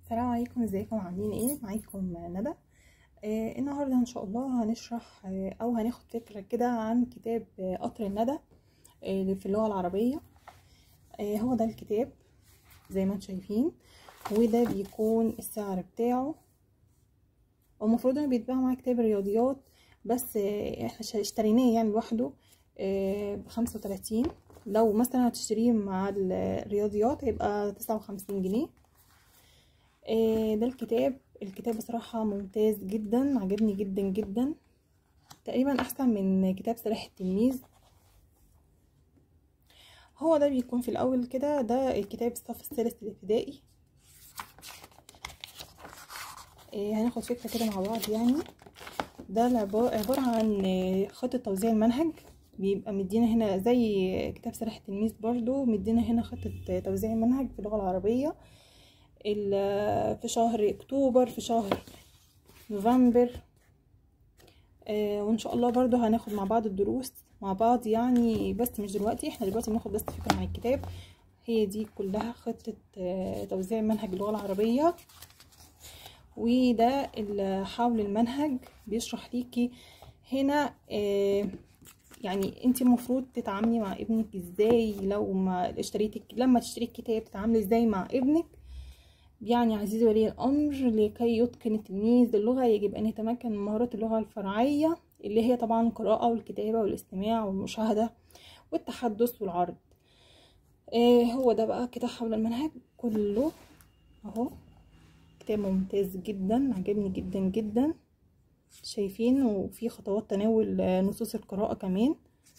السلام عليكم ازيكم عاملين ايه معاكم ندى آه النهارده ان شاء الله هنشرح آه او هناخد فكره كده عن كتاب آه قطر الندى آه اللي في اللغه العربيه آه هو ده الكتاب زي ما انتم شايفين وده بيكون السعر بتاعه المفروض انه بيتباع مع كتاب الرياضيات بس آه احنا اشتريناه يعني لوحده آه بخمسة وتلاتين لو مثلا هتشتريه مع الرياضيات هيبقى تسعة وخمسين جنيه ده الكتاب الكتاب بصراحة ممتاز جدا عجبني جدا جدا تقريبا احسن من كتاب سلاح التلميذ هو ده بيكون في الاول كده ده الكتاب الصف الثالث الابتدائي هناخد فكرة كده مع بعض يعني ده عبارة عن خطة توزيع المنهج بيبقى مدينا هنا زي كتاب سلاح التلميذ برضو مدينا هنا خطة توزيع المنهج في اللغة العربية في شهر اكتوبر في شهر نوفمبر آه وان شاء الله برضو هناخد مع بعض الدروس مع بعض يعني بس مش دلوقتي احنا دلوقتي بناخد بس فكرة عن الكتاب هي دي كلها خطة آه توزيع منهج اللغة العربية وده حول المنهج بيشرح ليكي هنا آه يعني انت المفروض تتعاملي مع ابنك ازاي لو ما اشتريتي لما تشتري الكتاب تتعاملي ازاي مع ابنك يعني عزيزي ولي الأمر لكي يتقن التلميذ اللغة يجب أن يتمكن من مهارات اللغة الفرعية اللي هي طبعا القراءة والكتابة والاستماع والمشاهدة والتحدث والعرض آه هو ده بقى كده حول المنهج كله اهو كتاب ممتاز جدا عجبني جدا جدا شايفين وفي خطوات تناول نصوص القراءة كمان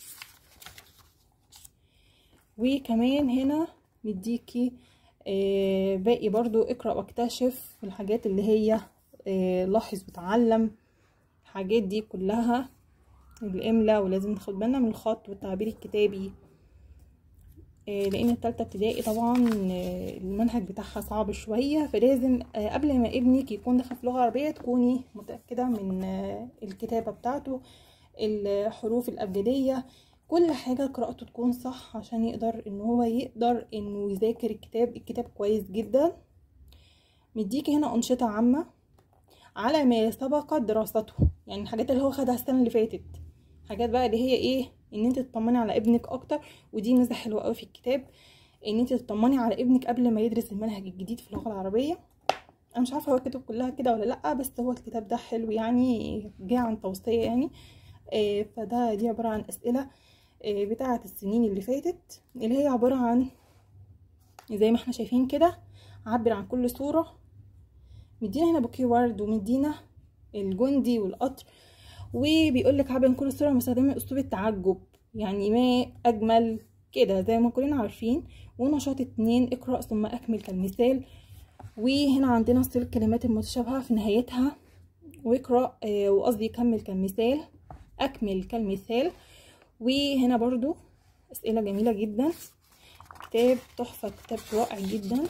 وكمان هنا مديكي آه باقي برضو اقرأ واكتشف الحاجات اللي هي آه لاحظ وتعلم الحاجات دي كلها الإملاء ولازم ناخد بالنا من الخط والتعبير الكتابي آه لأن التالتة ابتدائي طبعا المنهج بتاعها صعب شوية فلازم قبل ما ابنك يكون دخل في لغة عربية تكوني متأكدة من الكتابة بتاعته الحروف الأبجدية كل حاجة قراءته تكون صح عشان يقدر ان هو يقدر انه يذاكر الكتاب الكتاب كويس جدا مديكي هنا انشطة عامة على ما سبق دراسته يعني الحاجات اللي هو خدها السنة اللي فاتت حاجات بقى اللي هي ايه ان انت تطمني على ابنك اكتر ودي ميزة حلوة قوي في الكتاب ان انت تطمني على ابنك قبل ما يدرس المنهج الجديد في اللغة العربية انا مش عارفة هو الكتب كلها كده ولا لا بس هو الكتاب ده حلو يعني جه عن توصية يعني آه فده دي عبارة عن اسئلة بتاعة السنين اللي فاتت اللي هي عبارة عن زي ما احنا شايفين كده عبر عن كل صورة مدينا هنا بوكيه ورد ومدينا الجندي والقطر وبيقولك عبر عن كل صورة مستخدمة اسلوب التعجب يعني ما اجمل كده زي ما كلنا عارفين ونشاط اتنين اقرأ ثم اكمل كالمثال وهنا عندنا صيغ الكلمات المتشابهة في نهايتها واقرأ آه وقصدي كمل كالمثال اكمل كالمثال وهنا برضو اسئلة جميلة جدا كتاب تحفة كتاب رائع جدا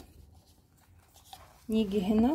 نيجي هنا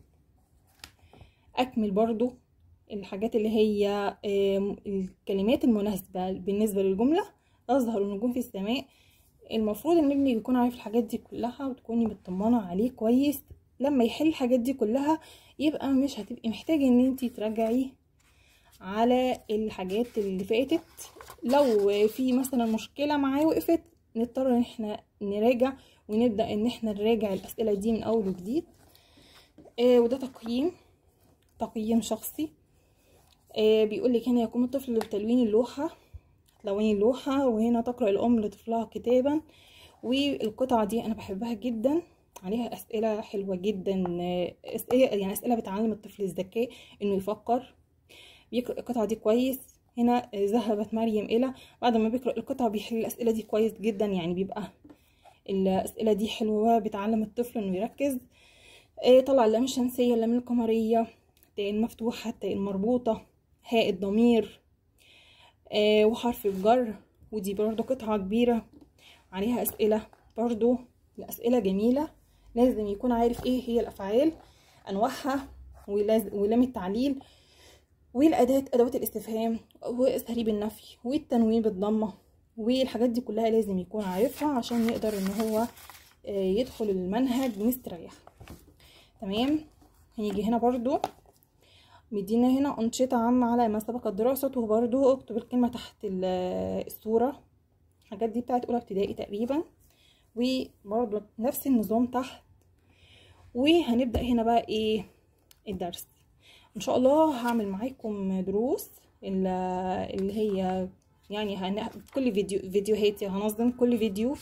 اكمل برضو الحاجات اللي هي الكلمات المناسبة بالنسبة للجملة اظهر النجوم في السماء المفروض ان ابنك يكون عارف الحاجات دي كلها وتكوني مطمنة عليه كويس لما يحل الحاجات دي كلها يبقى مش هتبقي محتاجة ان انتي تراجعي على الحاجات اللي فاتت لو في مثلا مشكله معاه وقفت نضطر ان احنا نراجع ونبدا ان احنا نراجع الاسئله دي من اول وجديد آه وده تقييم تقييم شخصي آه بيقول لك هنا يقوم الطفل بتلوين اللوحه تلوين اللوحه وهنا تقرا الام لطفلها كتابا والقطعه دي انا بحبها جدا عليها اسئله حلوه جدا اسئله يعني اسئله بتعلم الطفل الذكاء انه يفكر بيقرأ القطعة دي كويس هنا ذهبت مريم إلى بعد ما بيقرأ القطعة بيحل الأسئلة دي كويس جدا يعني بيبقى الأسئلة دي حلوة بتعلم الطفل إنه يركز طلع اللام الشمسية اللام القمرية التاء المفتوحة التاء المربوطة هاء الضمير وحرف الجر ودي برضو قطعة كبيرة عليها أسئلة برضو الأسئلة جميلة لازم يكون عارف ايه هي الأفعال أنواعها ولام التعليل والأداة أدوات الاستفهام وأساليب النفي والتنوين بالضمة والحاجات دي كلها لازم يكون عارفها عشان يقدر ان هو يدخل المنهج مستريح تمام هنيجي هنا برضو مدينا هنا أنشطة عامة على ما سبق الدراسة وبرضو اكتب الكلمة تحت الصورة الحاجات دي بتاعت أولى ابتدائي تقريبا وبرضو نفس النظام تحت وهنبدأ هنا بقى ايه الدرس ان شاء الله هعمل معاكم دروس اللي هي يعني هن... كل فيديو فيديوهاتي هنظم كل فيديو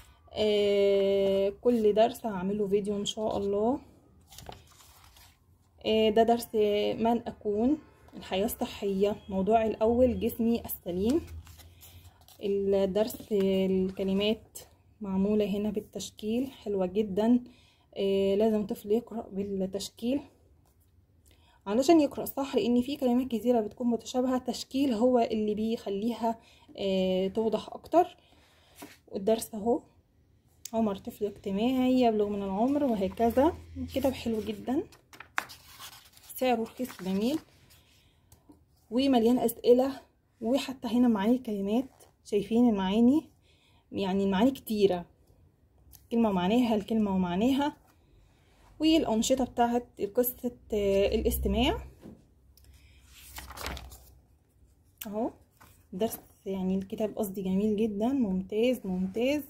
آه كل درس هعمله فيديو ان شاء الله آه ده درس من اكون الحياة الصحية موضوع الاول جسمي السليم الدرس الكلمات معمولة هنا بالتشكيل حلوة جدا آه لازم طفل يقرأ بالتشكيل علشان يقرأ صح لان في كلمات كتيرة بتكون متشابهة التشكيل هو اللي بيخليها آه توضح اكتر والدرس اهو عمر طفل اجتماعي يبلغ من العمر وهكذا كتاب حلو جدا سعره رخيص جميل ومليان اسئلة وحتى هنا معاني الكلمات شايفين المعاني يعني المعاني كتيرة كلمة ومعناها الكلمة ومعناها والأنشطة بتاعت قصة الاستماع اهو درس يعني الكتاب قصدي جميل جدا ممتاز ممتاز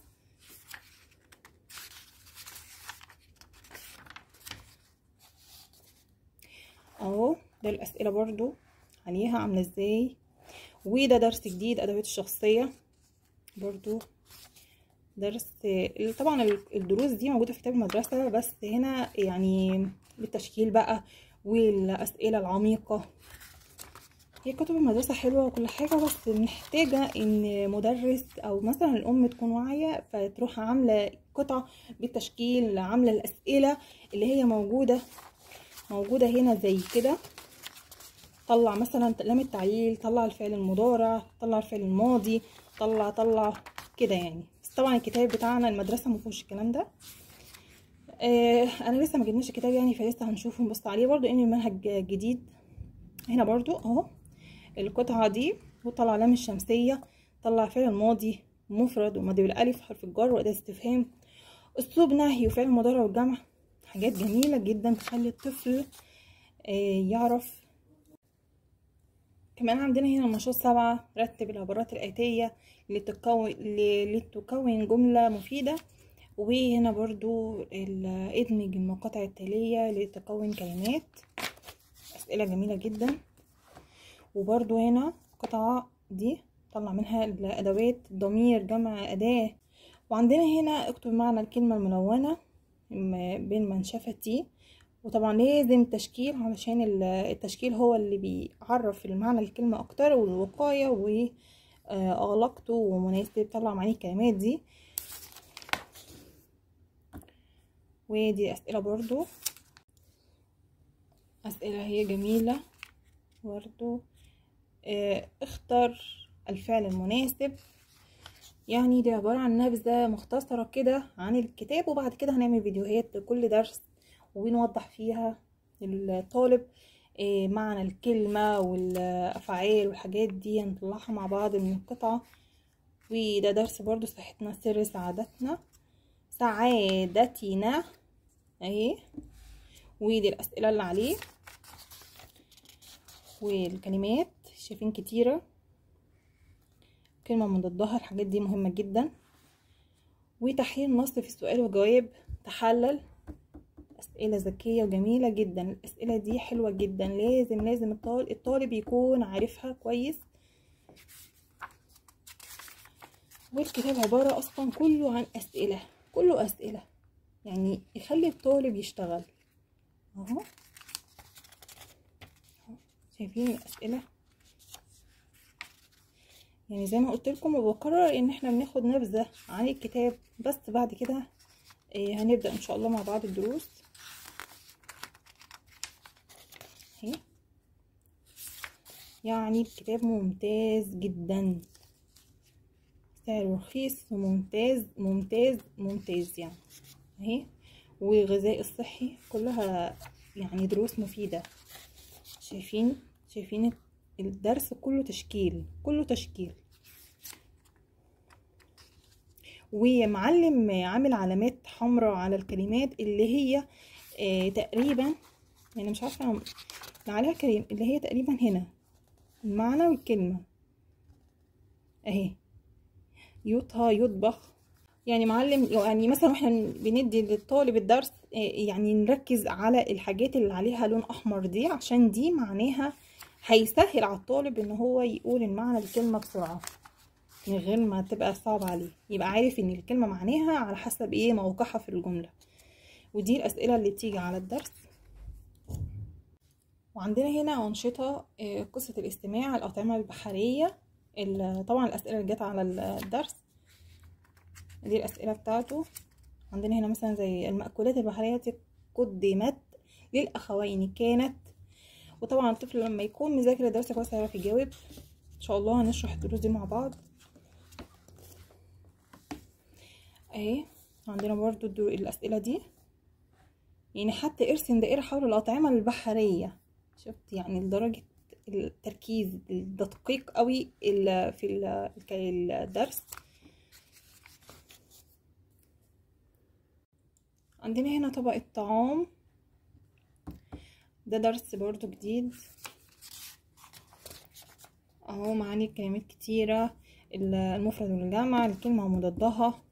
اهو ده الأسئلة برضو عليها عاملة ازاي وده درس جديد أدوات الشخصية برضو درس طبعا الدروس دي موجودة في كتاب المدرسة بس هنا يعني بالتشكيل بقى والأسئلة العميقة هي كتب المدرسة حلوة وكل حاجة بس محتاجة ان مدرس او مثلا الام تكون واعية فتروح عاملة قطعة بالتشكيل عاملة الاسئلة اللي هي موجودة موجودة هنا زي كده طلع مثلا لام التعليل طلع الفعل المضارع طلع الفعل الماضي طلع طلع كده يعني طبعا الكتاب بتاعنا المدرسه ما فيهوش الكلام ده آه انا لسه ما جبناش الكتاب يعني فلسه هنشوفه نبص عليه برضو ان المنهج جديد هنا برضو اهو القطعه دي وطلع لام الشمسيه طلع فعل الماضي مفرد وماضي بالالف حرف الجر واداه استفهام اسلوب نهي وفعل المضارع والجمع حاجات جميله جدا تخلي الطفل آه يعرف كمان عندنا هنا النشاط سبعة رتب العبارات الآتية لتكون لتكون جملة مفيدة وهنا برضو ادمج المقاطع التالية لتكون كلمات أسئلة جميلة جدا وبرضو هنا القطعة دي طلع منها الأدوات ضمير جمع أداة وعندنا هنا اكتب معنى الكلمة الملونة بين منشفتي وطبعا لازم تشكيل علشان التشكيل هو اللي بيعرف المعنى الكلمة اكتر والوقاية واغلقته ومناسب طلع معاني الكلمات دي ودي اسئلة برضو اسئلة هي جميلة برضو اختر الفعل المناسب يعني دي عبارة عن نبذة مختصرة كده عن الكتاب وبعد كده هنعمل فيديوهات لكل درس ونوضح فيها الطالب معنى الكلمة والأفعال والحاجات دي هنطلعها مع بعض من القطعة وده درس برضو صحتنا سر سعادتنا سعادتنا اهي ودي الأسئلة اللي عليه والكلمات شايفين كتيرة كلمة من ضدها الحاجات دي مهمة جدا وتحليل نص في السؤال وجواب تحلل أسئلة ذكية وجميلة جدا الأسئلة دي حلوة جدا لازم لازم الطالب يكون عارفها كويس والكتاب عبارة أصلا كله عن أسئلة كله أسئلة يعني يخلي الطالب يشتغل اهو شايفين الأسئلة يعني زي ما قلت لكم وبكرر ان احنا بناخد نبذة عن الكتاب بس بعد كده هنبدأ ان شاء الله مع بعض الدروس اهي يعني الكتاب ممتاز جدا سعره رخيص وممتاز ممتاز ممتاز يعني اهي والغذاء الصحي كلها يعني دروس مفيدة شايفين شايفين الدرس كله تشكيل كله تشكيل ومعلم عامل علامات حمراء على الكلمات اللي هي آه تقريبا يعني مش عارفه اللي عليها كريم اللي هي تقريبا هنا المعنى والكلمه اهي يطهى يطبخ يعني معلم يعني مثلا واحنا بندي للطالب الدرس يعني نركز على الحاجات اللي عليها لون احمر دي عشان دي معناها هيسهل على الطالب ان هو يقول المعنى الكلمه بسرعه من غير ما تبقى صعب عليه يبقى عارف ان الكلمه معناها على حسب ايه موقعها في الجمله ودي الاسئله اللي بتيجي على الدرس وعندنا هنا انشطه قصه الاستماع الاطعمه البحريه طبعا الاسئله اللي جت على الدرس دي الاسئله بتاعته عندنا هنا مثلا زي المأكولات البحريه قدمت للاخوين كانت وطبعا الطفل لما يكون مذاكر الدرس كويس هيعرف يجاوب ان شاء الله هنشرح الدروس دي مع بعض اهي عندنا برضو الاسئله دي يعني حتى ارسم دائره حول الاطعمه البحريه شفت يعني لدرجه التركيز الدقيق قوي في الدرس عندنا هنا طبق الطعام ده درس برضو جديد اهو معاني كلمات كتيرة المفرد والجمع الكلمة ومضادها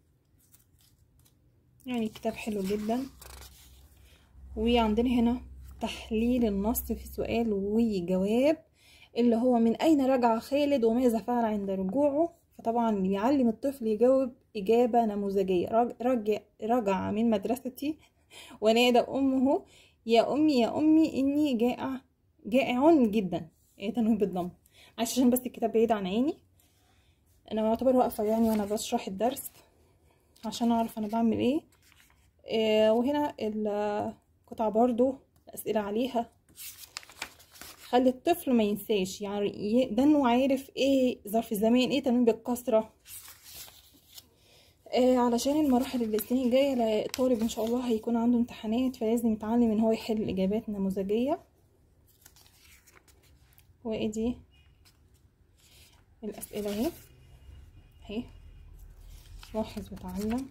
يعني كتاب حلو جدا وعندنا هنا تحليل النص في سؤال وجواب اللي هو من أين رجع خالد وماذا فعل عند رجوعه فطبعا يعلم الطفل يجاوب إجابة نموذجية رجع, رجع من مدرستي ونادى أمه يا أمي يا أمي إني جائع جائع جدا إيه تنوين بالضم عشان بس الكتاب بعيد عن عيني أنا بعتبر واقفة يعني وأنا بشرح الدرس عشان أعرف أنا بعمل إيه, إيه وهنا القطعة برضو أسئلة عليها خلي الطفل ما ينساش يعني ده انه عارف ايه ظرف الزمان ايه تنوين بالكسرة آه علشان المراحل اللي السنين الجاية الطالب ان شاء الله هيكون عنده امتحانات فلازم يتعلم ان هو يحل اجابات نموذجية وايه دي الاسئلة اهي اهي لاحظ وتعلم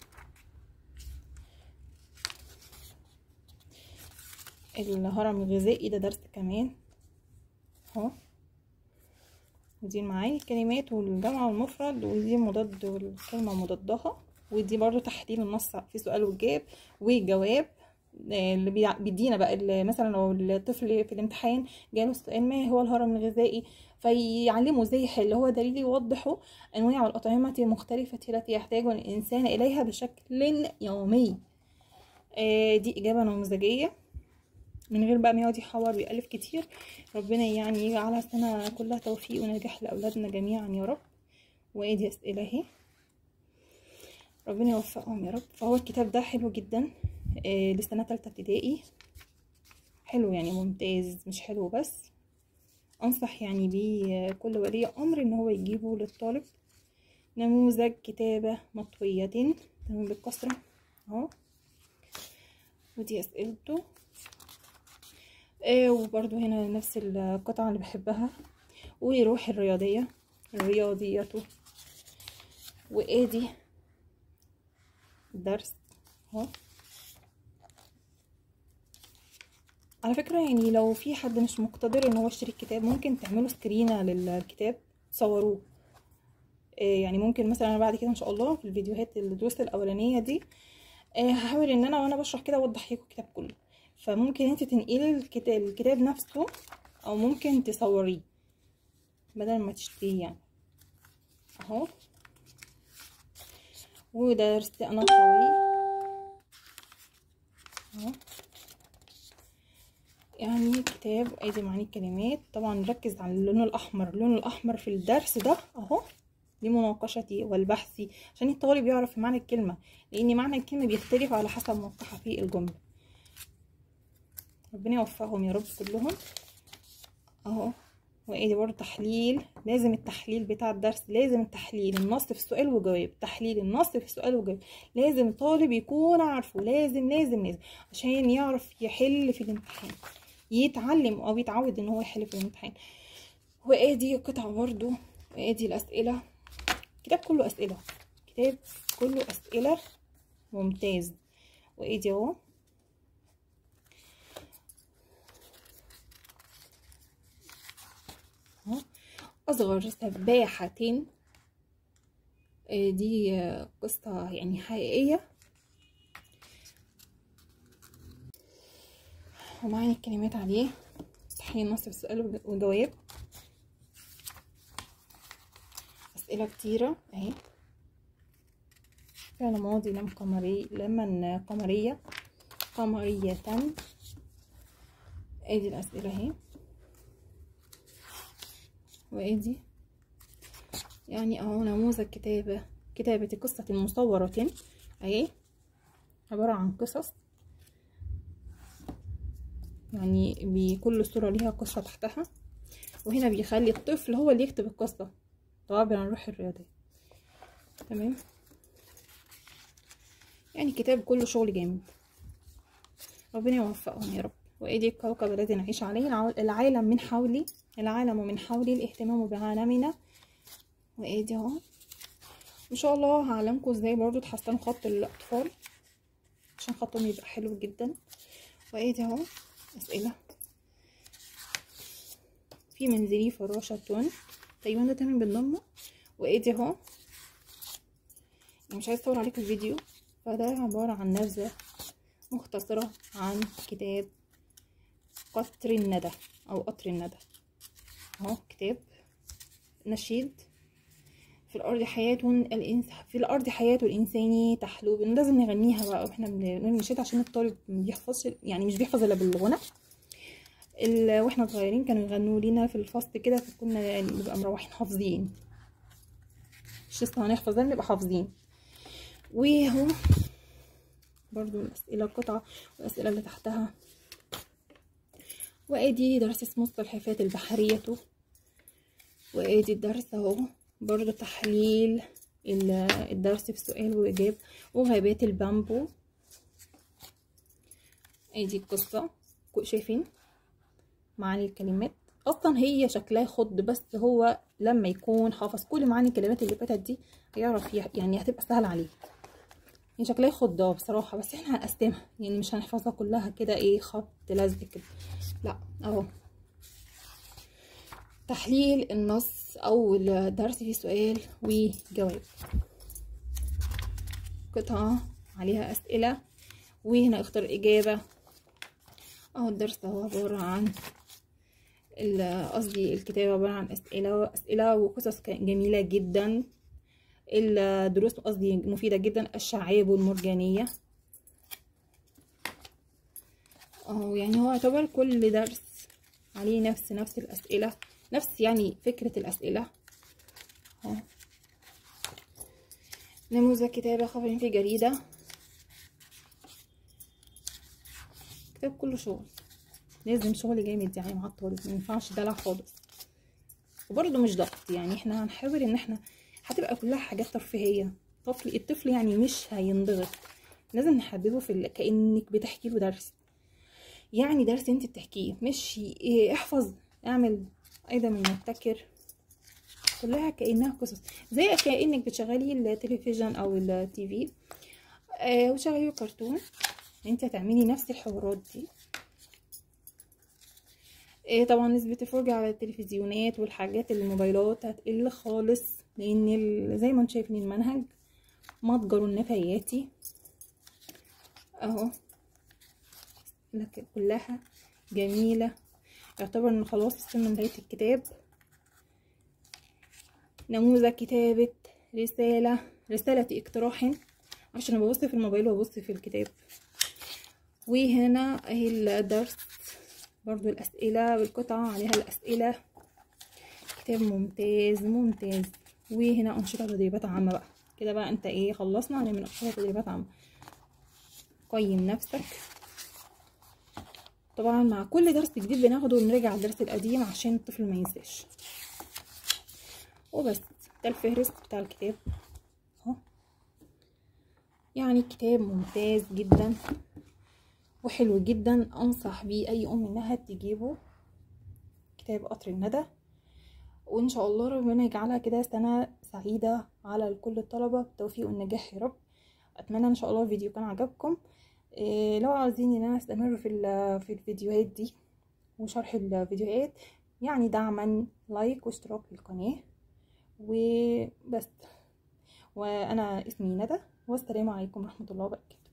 الهرم الغذائي ده درس كمان اهو ودي معاني الكلمات والجمع والمفرد ودي مضاد والكلمة مضادها ودي برضو تحليل النص في سؤال وجاب وجواب اللي بيدينا بقى اللي مثلا لو الطفل في الامتحان جاله السؤال ما هو الهرم الغذائي فيعلمه ازاي يحل هو دليل يوضح انواع الاطعمه المختلفه التي يحتاج الانسان اليها بشكل يومي دي اجابه نموذجيه من غير بقى ما يقعد يحور ويألف كتير ربنا يعني يجعلها سنة كلها توفيق ونجاح لأولادنا جميعا يا رب وادي أسئلة اهي ربنا يوفقهم يا رب فهو الكتاب ده حلو جدا آه لسنة تالتة ابتدائي حلو يعني ممتاز مش حلو بس أنصح يعني بيه كل ولي أمر إن هو يجيبه للطالب نموذج كتابة مطوية تمام بالكسرة اهو ودي أسئلته آه وبرضو هنا نفس القطعة اللي بحبها وروح الرياضية رياضيته وادي درس اهو على فكرة يعني لو في حد مش مقتدر ان هو يشتري الكتاب ممكن تعملوا سكرينة للكتاب تصوروه آه يعني ممكن مثلا انا بعد كده ان شاء الله في الفيديوهات الدروس الاولانية دي آه هحاول ان انا وانا بشرح كده اوضح لكم الكتاب كله فممكن انت تنقلي الكتاب, الكتاب نفسه او ممكن تصوريه بدل ما تشتريه يعني اهو وده درس انا قوي اهو يعني كتاب ادي معاني الكلمات طبعا نركز على اللون الاحمر اللون الاحمر في الدرس ده اهو لمناقشتي والبحث عشان الطالب يعرف معنى الكلمه لان معنى الكلمه بيختلف على حسب موقعها في الجمله ربنا يوفقهم يا رب كلهم اهو وادي برضه تحليل لازم التحليل بتاع الدرس لازم التحليل النص في السؤال وجواب تحليل النص في السؤال وجواب لازم الطالب يكون عارفه لازم لازم لازم عشان يعرف يحل في الامتحان يتعلم او يتعود ان هو يحل في الامتحان وادي قطعه برضه وادي الاسئله كتاب كله اسئله كتاب كله اسئله ممتاز وادي اهو اصغر سباحتين آه، دي آه، قصة يعني حقيقية ومعاني الكلمات عليه تحليل نص السؤال وجواب أسئلة كتيرة اهي فعل ماضي لم قمري لمن قمرية قمرية ادي الأسئلة اهي وادي يعني اهو نموذج كتابة كتابة قصة مصورة اهي عبارة عن قصص يعني بكل صورة ليها قصة تحتها وهنا بيخلي الطفل هو اللي يكتب القصة تعبر عن روح الرياضية تمام يعني كتاب كله شغل جامد ربنا يوفقهم يا رب وادي الكوكب الذي نعيش عليه الع- العالم من حولي العالم من حولي الاهتمام بعالمنا وادي اهو ان شاء الله هعلمكم ازاي برضو تحسنوا خط الاطفال عشان خطهم يبقى حلو جدا وادي اهو اسئله في منزلي فراشة تقريبا ده تمام بالضمة وادي اهو أنا مش عايز اطول عليكم الفيديو فده عبارة عن نبذة مختصرة عن كتاب قطر الندى او قطر الندى اهو كتاب نشيد في الارض حياة الانس في الارض حياة الانسان تحلو لازم نغنيها بقى واحنا بنقول النشيد عشان الطالب ما بيحفظش يعني مش بيحفظ الا بالغنى ال- واحنا صغيرين كانوا يغنوا لنا في الفصل كده فكنا يعني نبقى مروحين حافظين مش لسه هنحفظ ده نبقى حافظين وهو برضو الاسئله القطعه والاسئله اللي تحتها وادي درس اسمه السلحفاة البحرية وادي الدرس اهو برضو تحليل ال- الدرس في سؤال واجاب وغابات البامبو ادي القصة كو- شايفين معاني الكلمات اصلا هي شكلها خض بس هو لما يكون حافظ كل معاني الكلمات اللي فاتت دي هيعرف يح- يعني هتبقى سهلة عليه هي شكلها خض اه بصراحة بس احنا هنقسمها يعني مش هنحفظها كلها كده ايه خط لزق كده لا اهو تحليل النص او الدرس فيه سؤال وجواب قطعة عليها اسئلة وهنا اختار اجابة اهو الدرس اهو عبارة عن ال- قصدي الكتاب عبارة عن اسئلة اسئلة وقصص ك- جميلة جدا الدروس قصدي مفيدة جدا الشعاب المرجانية اهو يعني هو يعتبر كل درس عليه نفس نفس الأسئلة نفس يعني فكرة الأسئلة اهو نموذج كتابة خبر في جريدة كتاب كله شغل لازم شغل جامد يعني مع الطالب مينفعش دلع خالص وبرضه مش ضغط يعني احنا هنحاول ان احنا هتبقى كلها حاجات ترفيهية طفل الطفل يعني مش هينضغط لازم نحببه في ال... كأنك بتحكي له درس يعني درس انت بتحكيه مش ي- احفظ اعمل ايضا من مبتكر كلها كأنها قصص زي كأنك بتشغلي التلفزيون او التي في آه وتشغلي كرتون انت هتعملي نفس الحوارات دي إيه طبعا نسبة الفرجة على التلفزيونات والحاجات الموبايلات هتقل خالص لان ال- زي ما انتم شايفين المنهج متجر النفاياتي اهو لك كلها جميلة يعتبر ان خلاص وصلنا نهاية الكتاب نموذج كتابة رسالة رسالة اقتراح عشان انا ببص في الموبايل وببص في الكتاب وهنا اهي الدرس برضو الأسئلة بالقطعة عليها الأسئلة كتاب ممتاز ممتاز وهنا أنشطة تدريبات عامة بقى كده بقى انت ايه خلصنا هنعمل أنشطة تدريبات عامة قيم نفسك طبعا مع كل درس جديد بناخده بنرجع الدرس القديم عشان الطفل ما ينساش وبس ده الفهرس بتاع الكتاب اهو يعني كتاب ممتاز جدا وحلو جدا انصح بيه اي ام انها تجيبه كتاب قطر الندى وان شاء الله ربنا يجعلها كده سنه سعيده على كل الطلبه بالتوفيق والنجاح يا رب اتمنى ان شاء الله الفيديو كان عجبكم إيه لو عاوزين ان انا استمر في ال- في الفيديوهات دي وشرح الفيديوهات يعني دعما لايك واشتراك في القناة وبس وانا اسمي ندى والسلام عليكم ورحمة الله وبركاته